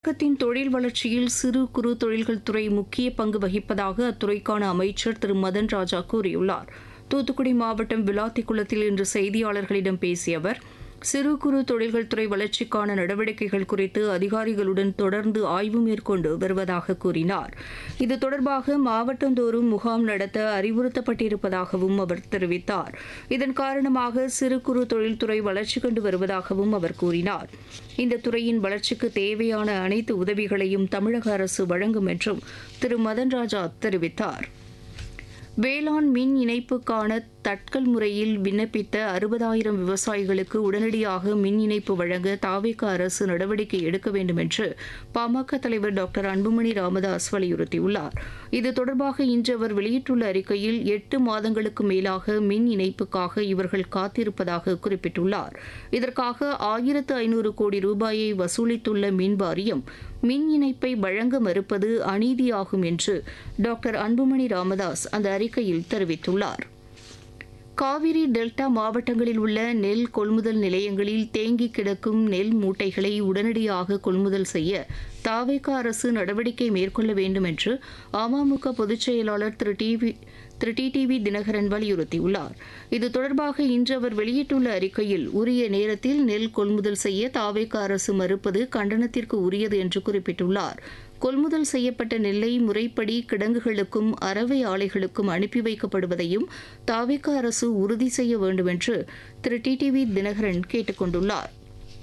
தமிழகத்தின் தொழில் வளர்ச்சியில் சிறு குறு தொழில்கள் துறை முக்கிய பங்கு வகிப்பதாக அத்துறைக்கான அமைச்சர் திரு மதன் ராஜா கூறியுள்ளார் தூத்துக்குடி மாவட்டம் விளாத்திக்குளத்தில் இன்று செய்தியாளர்களிடம் பேசிய அவர் சிறு குறு தொழில்கள் துறை வளர்ச்சிக்கான நடவடிக்கைகள் குறித்து அதிகாரிகளுடன் தொடர்ந்து ஆய்வு மேற்கொண்டு வருவதாக கூறினார் இது தொடர்பாக மாவட்டந்தோறும் முகாம் நடத்த அறிவுறுத்தப்பட்டிருப்பதாகவும் அவர் தெரிவித்தார் இதன் காரணமாக சிறு குறு தொழில்துறை வளர்ச்சி கண்டு வருவதாகவும் அவர் கூறினார் இந்த துறையின் வளர்ச்சிக்கு தேவையான அனைத்து உதவிகளையும் தமிழக அரசு வழங்கும் என்றும் திரு மதன் ராஜா தெரிவித்தார் வேளாண் மின் இணைப்புக்கான தட்கல் முறையில் விண்ணப்பித்த அறுபதாயிரம் விவசாயிகளுக்கு உடனடியாக மின் இணைப்பு வழங்க தாவேக அரசு நடவடிக்கை எடுக்க வேண்டும் என்று பாமக தலைவர் டாக்டர் அன்புமணி ராமதாஸ் வலியுறுத்தியுள்ளார் இது தொடர்பாக இன்று அவர் வெளியிட்டுள்ள அறிக்கையில் எட்டு மாதங்களுக்கு மேலாக மின் இணைப்புக்காக இவர்கள் காத்திருப்பதாக குறிப்பிட்டுள்ளார் இதற்காக ஆயிரத்து ஐநூறு கோடி ரூபாயை வசூலித்துள்ள மின் வாரியம் மின் இணைப்பை வழங்க மறுப்பது அநீதியாகும் என்று டாக்டர் அன்புமணி ராமதாஸ் அந்த அறிக்கையில் தெரிவித்துள்ளார் காவிரி டெல்டா மாவட்டங்களில் உள்ள நெல் கொள்முதல் நிலையங்களில் தேங்கி கிடக்கும் நெல் மூட்டைகளை உடனடியாக கொள்முதல் செய்ய தாவேக அரசு நடவடிக்கை மேற்கொள்ள வேண்டும் என்று அமமுக பொதுச் செயலாளர் திரு டிவி திரு டிடிவி தினகரன் வலியுறுத்தியுள்ளார் இது தொடர்பாக இன்று அவர் வெளியிட்டுள்ள அறிக்கையில் உரிய நேரத்தில் நெல் கொள்முதல் செய்ய தாவேக அரசு மறுப்பது கண்டனத்திற்கு உரியது என்று குறிப்பிட்டுள்ளார் கொள்முதல் செய்யப்பட்ட நெல்லை முறைப்படி கிடங்குகளுக்கும் அரவை ஆலைகளுக்கும் அனுப்பி வைக்கப்படுவதையும் தாவேக அரசு உறுதி செய்ய வேண்டும் என்று திரு டிடிவி தினகரன் கேட்டுக் கொண்டுள்ளார்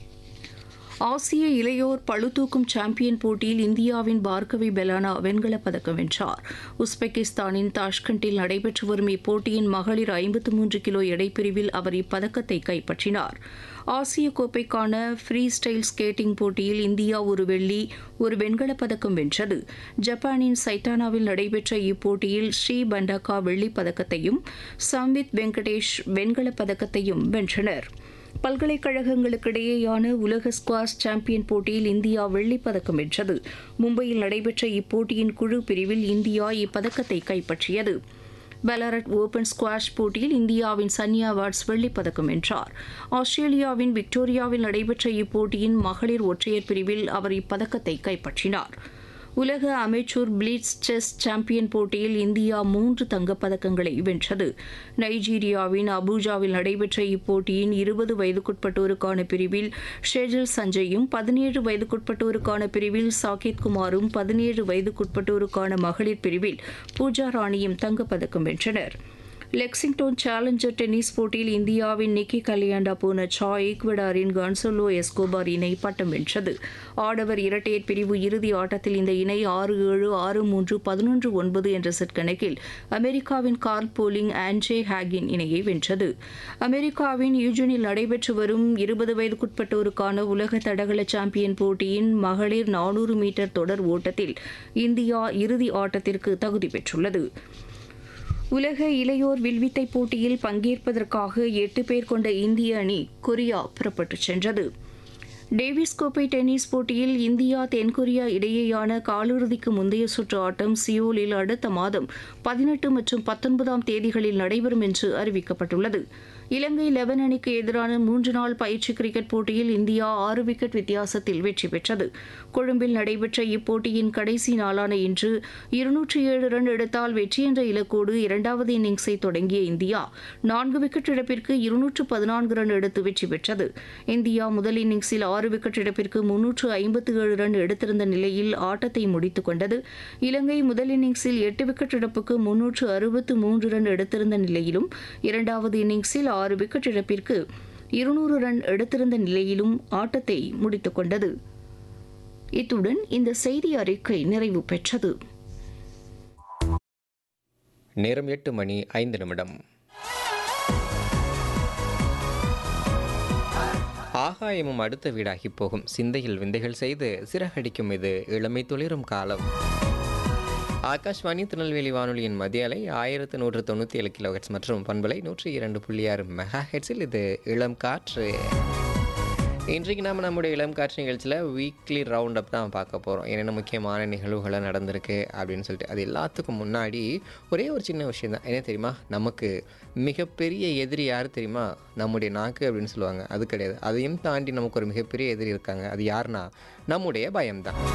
ஆசிய இளையோர் பளுதூக்கும் சாம்பியன் போட்டியில் இந்தியாவின் பார்கவி பெலானா வெண்கலப் பதக்கம் வென்றார் உஸ்பெகிஸ்தானின் தாஷ்கண்டில் நடைபெற்று வரும் இப்போட்டியின் மகளிர் ஐம்பத்து மூன்று கிலோ எடைப்பிரிவில் அவர் இப்பதக்கத்தை கைப்பற்றினார் ஆசிய கோப்பைக்கான ஃப்ரீ ஸ்டைல் ஸ்கேட்டிங் போட்டியில் இந்தியா ஒரு வெள்ளி ஒரு வெண்கலப் பதக்கம் வென்றது ஜப்பானின் சைட்டானாவில் நடைபெற்ற இப்போட்டியில் ஸ்ரீ பண்டாக்கா வெள்ளிப் பதக்கத்தையும் சம்வித் வெங்கடேஷ் வெண்கலப் பதக்கத்தையும் வென்றனர் பல்கலைக்கழகங்களுக்கிடையேயான உலக ஸ்குவாஷ் சாம்பியன் போட்டியில் இந்தியா வெள்ளிப் பதக்கம் வென்றது மும்பையில் நடைபெற்ற இப்போட்டியின் குழு பிரிவில் இந்தியா இப்பதக்கத்தை கைப்பற்றியது பெலாரட் ஓபன் ஸ்குவாஷ் போட்டியில் இந்தியாவின் சன்யா வாட்ஸ் வெள்ளிப் பதக்கம் வென்றார் ஆஸ்திரேலியாவின் விக்டோரியாவில் நடைபெற்ற இப்போட்டியின் மகளிர் ஒற்றையர் பிரிவில் அவர் இப்பதக்கத்தை கைப்பற்றினார் உலக அமெச்சூர் பிளிட்ஸ் செஸ் சாம்பியன் போட்டியில் இந்தியா மூன்று தங்கப்பதக்கங்களை வென்றது நைஜீரியாவின் அபூஜாவில் நடைபெற்ற இப்போட்டியின் இருபது வயதுக்குட்பட்டோருக்கான பிரிவில் ஷேஜல் சஞ்சயும் பதினேழு வயதுக்குட்பட்டோருக்கான பிரிவில் சாகித் குமாரும் பதினேழு வயதுக்குட்பட்டோருக்கான மகளிர் பிரிவில் பூஜா ராணியும் தங்கப்பதக்கம் வென்றனர் லெக்சிங்டன் சேலஞ்சர் டென்னிஸ் போட்டியில் இந்தியாவின் நிக்கி கலியாண்டா பூனச்சா ஈக்வடாரின் கான்சோலோ எஸ்கோபார் இணை பட்டம் வென்றது ஆடவர் இரட்டையர் பிரிவு இறுதி ஆட்டத்தில் இந்த இணை ஆறு ஏழு ஆறு மூன்று பதினொன்று ஒன்பது என்ற செட் கணக்கில் அமெரிக்காவின் கார்ல் போலிங் ஆன்ஜே ஹேகின் இணையை வென்றது அமெரிக்காவின் யூஜனில் நடைபெற்று வரும் இருபது வயதுக்குட்பட்டோருக்கான உலக தடகள சாம்பியன் போட்டியின் மகளிர் நானூறு மீட்டர் தொடர் ஓட்டத்தில் இந்தியா இறுதி ஆட்டத்திற்கு தகுதி பெற்றுள்ளது உலக இளையோர் வில்வித்தை போட்டியில் பங்கேற்பதற்காக எட்டு பேர் கொண்ட இந்திய அணி கொரியா புறப்பட்டுச் சென்றது டேவிஸ் கோப்பை டென்னிஸ் போட்டியில் இந்தியா தென்கொரியா இடையேயான காலிறுதிக்கு முந்தைய சுற்று ஆட்டம் சியோலில் அடுத்த மாதம் பதினெட்டு மற்றும் பத்தொன்பதாம் தேதிகளில் நடைபெறும் என்று அறிவிக்கப்பட்டுள்ளது இலங்கை லெவன் அணிக்கு எதிரான மூன்று நாள் பயிற்சி கிரிக்கெட் போட்டியில் இந்தியா ஆறு விக்கெட் வித்தியாசத்தில் வெற்றி பெற்றது கொழும்பில் நடைபெற்ற இப்போட்டியின் கடைசி நாளான இன்று இருநூற்றி ஏழு ரன் எடுத்தால் வெற்றி என்ற இலக்கோடு இரண்டாவது இன்னிங்ஸை தொடங்கிய இந்தியா நான்கு விக்கெட் இழப்பிற்கு இருநூற்று பதினான்கு ரன் எடுத்து வெற்றி பெற்றது இந்தியா முதல் இன்னிங்ஸில் ஆறு விக்கெட் இழப்பிற்கு முன்னூற்று ஐம்பத்து ஏழு ரன் எடுத்திருந்த நிலையில் ஆட்டத்தை முடித்துக் கொண்டது இலங்கை முதல் இன்னிங்ஸில் எட்டு விக்கெட் இழப்புக்கு முன்னூற்று அறுபத்து மூன்று ரன் எடுத்திருந்த நிலையிலும் இரண்டாவது இன்னிங்ஸில் ஆறு விக்கெட் இழப்பிற்கு இருநூறு ரன் எடுத்திருந்த நிலையிலும் ஆட்டத்தை முடித்துக் கொண்டது இத்துடன் இந்த செய்தி அறிக்கை நிறைவு பெற்றது நேரம் எட்டு மணி ஐந்து நிமிடம் ஆகாயமும் அடுத்த வீடாகி போகும் சிந்தையில் விந்தைகள் செய்து சிறகடிக்கும் இது இளமை துளிரும் காலம் ஆகாஷ்வாணி திருநெல்வேலி வானொலியின் மத்திய அலை ஆயிரத்து நூற்று தொண்ணூற்றி ஏழு கிலோஹெட்ஸ் மற்றும் பண்பலை நூற்றி இரண்டு புள்ளி ஆறு மெகா ஹெட்ஸில் இது இளம் காற்று இன்றைக்கு நம்ம நம்முடைய இளம் காற்று நிகழ்ச்சியில் வீக்லி ரவுண்ட் அப் தான் பார்க்க போகிறோம் என்னென்ன முக்கியமான நிகழ்வுகளாக நடந்திருக்கு அப்படின்னு சொல்லிட்டு அது எல்லாத்துக்கும் முன்னாடி ஒரே ஒரு சின்ன விஷயம் தான் என்ன தெரியுமா நமக்கு மிகப்பெரிய எதிரி யார் தெரியுமா நம்முடைய நாக்கு அப்படின்னு சொல்லுவாங்க அது கிடையாது அதையும் தாண்டி நமக்கு ஒரு மிகப்பெரிய எதிரி இருக்காங்க அது யாருன்னா நம்முடைய பயம்தான்